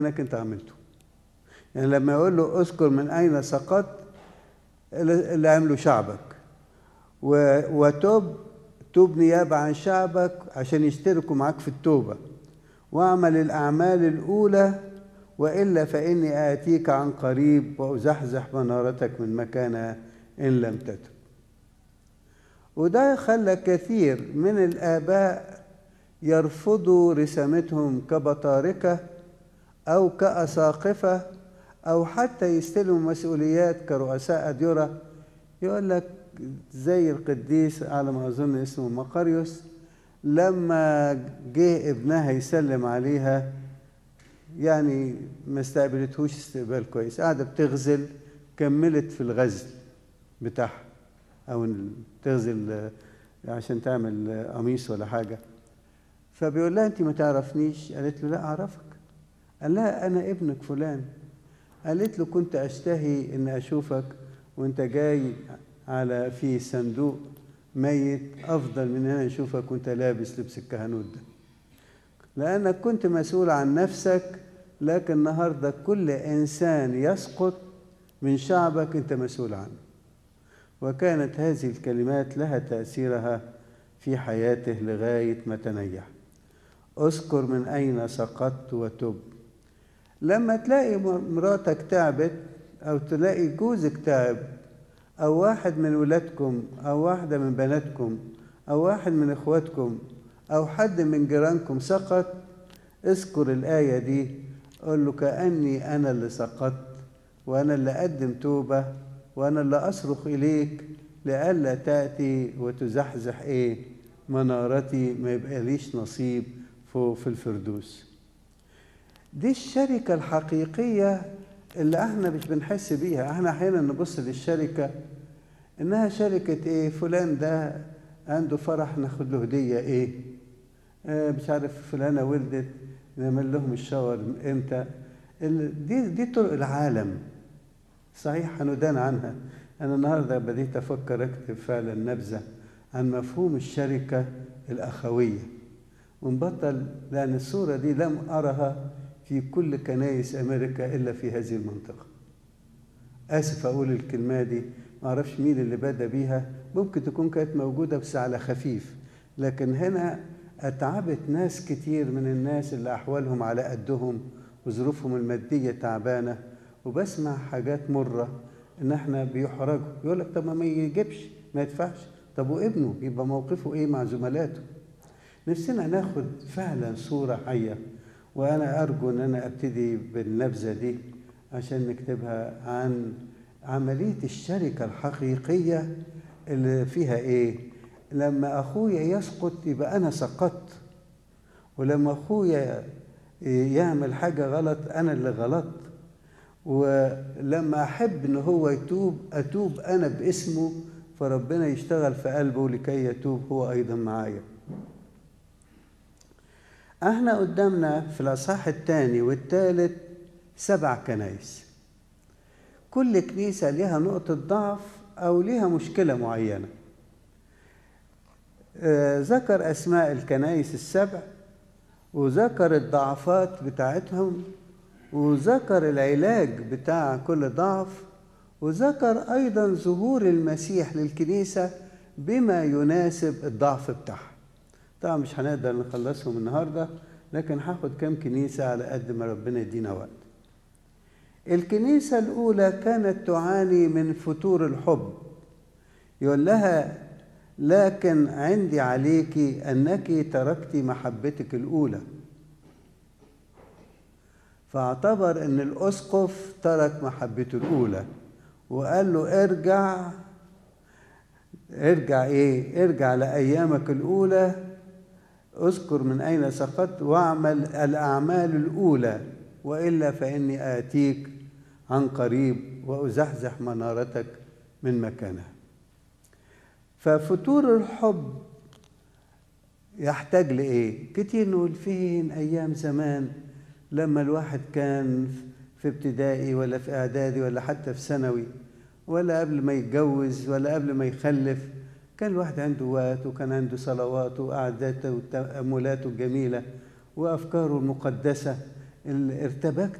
انك انت عملته يعني لما يقول له اذكر من اين سقطت اللي عمله شعبك و- وتوب توب نيابة عن شعبك عشان يشتركوا معاك في التوبة واعمل الأعمال الأولى وإلا فإني آتيك عن قريب وأزحزح منارتك من مكانها إن لم تتب وده خلى كثير من الآباء يرفضوا رسامتهم كبطاركة أو كأساقفة أو حتى يستلموا مسؤوليات كرؤساء أديرة يقول لك زي القديس على ما أظن اسمه مقاريوس لما جه ابنها يسلم عليها يعني ما استقبلتهوش استقبال كويس قاعدة بتغزل كملت في الغزل بتاعها أو تغزل عشان تعمل قميص ولا حاجة فبيقول لها أنت ما تعرفنيش قالت له لا أعرفك قال لها أنا ابنك فلان قالت له كنت أشتهي إن أشوفك وأنت جاي على في صندوق ميت أفضل من أن أشوفك وأنت لابس لبس الكهنوت ده لأنك كنت مسؤول عن نفسك لكن النهاردة كل إنسان يسقط من شعبك أنت مسؤول عنه وكانت هذه الكلمات لها تأثيرها في حياته لغاية ما تنيح اذكر من أين سقطت وتب لما تلاقي مراتك تعبت أو تلاقي جوزك تعب أو واحد من ولادكم أو واحدة من بناتكم أو واحد من إخواتكم أو حد من جيرانكم سقط اذكر الآية دي قل له كأني أنا اللي سقطت وأنا اللي أقدم توبة وأنا اللي أصرخ إليك لئلا تأتي وتزحزح إيه منارتي ما يبقى ليش نصيب فوق في الفردوس دي الشركة الحقيقية اللي احنا مش بنحس بيها احنا احيانا نبص للشركة انها شركة ايه فلان ده عنده فرح ناخد له هدية ايه آه مش عارف فلانة ولدت نعمل لهم الشاور امتى دي دي طرق العالم صحيح هندان عنها انا النهارده بديت افكر اكتب فعلا نبذه عن مفهوم الشركه الاخويه ونبطل لان الصوره دي لم ارها في كل كنايس امريكا الا في هذه المنطقه اسف اقول الكلمه دي ما اعرفش مين اللي بدا بيها ممكن تكون كانت موجوده بس على خفيف لكن هنا اتعبت ناس كتير من الناس اللي احوالهم على قدهم وظروفهم الماديه تعبانه وبسمع حاجات مره ان احنا بيحرجوا يقول لك طب ما يجيبش ما يدفعش طب وابنه يبقى موقفه ايه مع زملاته نفسنا ناخد فعلا صوره حيه وانا ارجو ان انا ابتدي بالنبذه دي عشان نكتبها عن عمليه الشركه الحقيقيه اللي فيها ايه لما اخويا يسقط يبقى انا سقطت ولما اخويا يعمل حاجه غلط انا اللي غلطت ولما احب ان هو يتوب اتوب انا باسمه فربنا يشتغل في قلبه لكي يتوب هو ايضا معايا احنا قدامنا في الاصحاح الثاني والثالث سبع كنايس كل كنيسه ليها نقطه ضعف او ليها مشكله معينه آه ذكر اسماء الكنايس السبع وذكر الضعفات بتاعتهم وذكر العلاج بتاع كل ضعف وذكر ايضا ظهور المسيح للكنيسه بما يناسب الضعف بتاعها طبعا مش هنقدر نخلصهم النهارده لكن هاخد كام كنيسه على قد ما ربنا يدينا وقت الكنيسه الاولى كانت تعاني من فتور الحب يقول لها لكن عندي عليك انك تركت محبتك الاولى فاعتبر ان الاسقف ترك محبته الاولى وقال له ارجع ارجع ايه ارجع لايامك الاولى اذكر من اين سقطت واعمل الاعمال الاولى والا فاني اتيك عن قريب وازحزح منارتك من مكانها ففتور الحب يحتاج لايه كتير نقول فين ايام زمان لما الواحد كان في ابتدائي ولا في اعدادي ولا حتى في ثانوي ولا قبل ما يتجوز ولا قبل ما يخلف كان الواحد عنده وقت وكان عنده صلواته وقعداته وتأملاته الجميلة وأفكاره المقدسة ال- ارتبكت